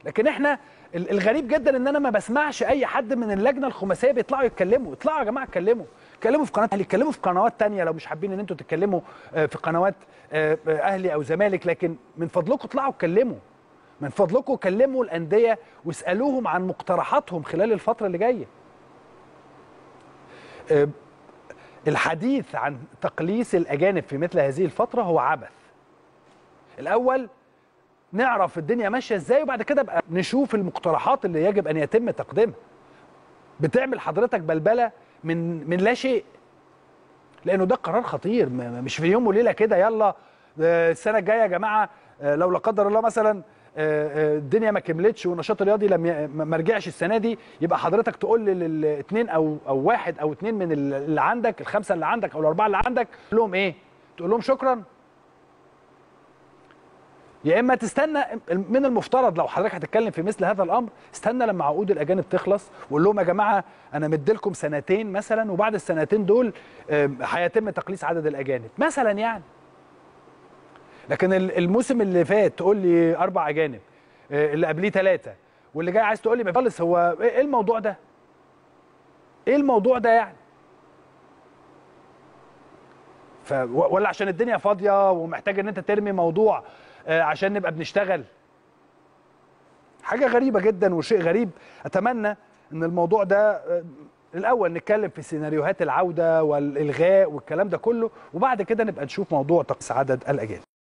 لكن احنا ال- الغريب جدا ان انا ما بسمعش اي حد من اللجنه الخماسيه بيطلعوا يتكلموا اطلعوا يا جماعه اتكلموا اتكلموا في قناه اهلي اتكلموا في قنوات تانية لو مش حابين ان انتوا تتكلموا آه، في قنوات آه، آه، اهلي او زمالك لكن من فضلكم اطلعوا اتكلموا من فضلكم كلموا الانديه واسالوهم عن مقترحاتهم خلال الفتره اللي جايه آه، الحديث عن تقليص الاجانب في مثل هذه الفتره هو عبث الاول نعرف الدنيا ماشيه ازاي وبعد كده بقى نشوف المقترحات اللي يجب ان يتم تقديمها بتعمل حضرتك بلبله من من لا شيء لانه ده قرار خطير م- م- مش في يوم وليله كده يلا آه، السنه الجايه يا جماعه آه، لو لا قدر الله مثلا آه، آه، الدنيا ما كملتش والنشاط الرياضي لم ي- ما ما رجعش السنه دي يبقى حضرتك تقول للاثنين او او واحد او اثنين من ال- اللي عندك الخمسه اللي عندك او الاربعه اللي عندك تقول لهم ايه؟ تقول لهم شكرا يا اما تستنى من المفترض لو حضرتك هتتكلم في مثل هذا الامر استنى لما عقود الاجانب تخلص وقول لهم يا جماعه انا مديلكم سنتين مثلا وبعد السنتين دول آم، هيتم تقليص عدد الاجانب مثلا يعني لكن ال- الموسم اللي فات تقول لي اربع اجانب آه، اللي قبليه ثلاثه واللي جاي عايز تقول لي خالص هو ايه إيه الموضوع ده؟ ايه الموضوع ده يعني؟ ف و- ولا عشان الدنيا فاضيه ومحتاج ان انت ترمي موضوع آه، عشان نبقى بنشتغل حاجه غريبه جدا وشيء غريب اتمنى ان الموضوع ده آه، الاول نتكلم في سيناريوهات العوده والالغاء والكلام ده كله وبعد كده نبقى نشوف موضوع تقص عدد الاجانب